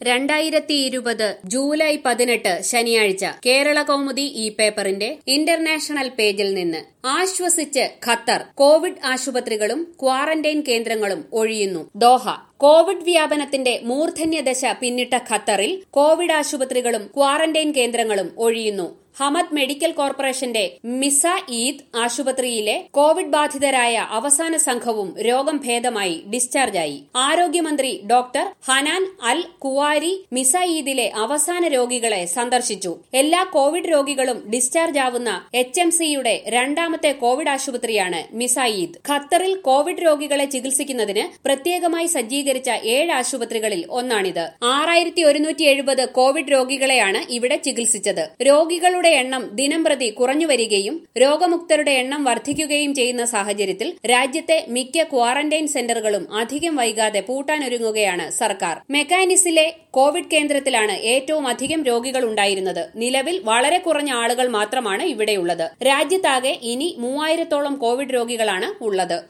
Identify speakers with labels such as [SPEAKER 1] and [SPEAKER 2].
[SPEAKER 1] രണ്ടായിരത്തി ഇരുപത് ജൂലൈ പതിനെട്ട് ശനിയാഴ്ച കേരള കൗമുദി ഈ പേപ്പറിന്റെ ഇന്റർനാഷണൽ പേജിൽ നിന്ന് ആശ്വസിച്ച് ഖത്തർ കോവിഡ് ആശുപത്രികളും ക്വാറന്റൈൻ കേന്ദ്രങ്ങളും ഒഴിയുന്നു ദോഹ കോവിഡ് വ്യാപനത്തിന്റെ മൂർധന്യദശ പിന്നിട്ട ഖത്തറിൽ കോവിഡ് ആശുപത്രികളും ക്വാറന്റൈൻ കേന്ദ്രങ്ങളും ഒഴിയുന്നു ഹമദ് മെഡിക്കൽ കോർപ്പറേഷന്റെ മിസ ഈദ് ആശുപത്രിയിലെ കോവിഡ് ബാധിതരായ അവസാന സംഘവും രോഗം ഭേദമായി ഡിസ്ചാർജായി ആരോഗ്യമന്ത്രി ഡോക്ടർ ഹനാൻ അൽ കുവാരി മിസ ഈദിലെ അവസാന രോഗികളെ സന്ദർശിച്ചു എല്ലാ കോവിഡ് രോഗികളും ഡിസ്ചാർജ് ആവുന്ന എച്ച് എം സിയുടെ രണ്ടാമത്തെ കോവിഡ് ആശുപത്രിയാണ് മിസ ഈദ് ഖത്തറിൽ കോവിഡ് രോഗികളെ ചികിത്സിക്കുന്നതിന് പ്രത്യേകമായി സജ്ജീകരിച്ച ഏഴ് ആശുപത്രികളിൽ ഒന്നാണിത് ആറായിരത്തി ഒരുന്നൂറ്റി എഴുപത് കോവിഡ് രോഗികളെയാണ് ഇവിടെ ചികിത്സിച്ചത് രോഗികളുടെ എണ്ണം ദിനംപ്രതി കുറഞ്ഞുവരികയും രോഗമുക്തരുടെ എണ്ണം വർദ്ധിക്കുകയും ചെയ്യുന്ന സാഹചര്യത്തിൽ രാജ്യത്തെ മിക്ക ക്വാറന്റൈൻ സെന്ററുകളും അധികം വൈകാതെ പൂട്ടാനൊരുങ്ങുകയാണ് സർക്കാർ മെക്കാനിസിലെ കോവിഡ് കേന്ദ്രത്തിലാണ് ഏറ്റവും അധികം രോഗികൾ ഉണ്ടായിരുന്നത് നിലവിൽ വളരെ കുറഞ്ഞ ആളുകൾ മാത്രമാണ് ഇവിടെയുള്ളത് രാജ്യത്താകെ ഇനി മൂവായിരത്തോളം കോവിഡ് രോഗികളാണ് ഉള്ളത്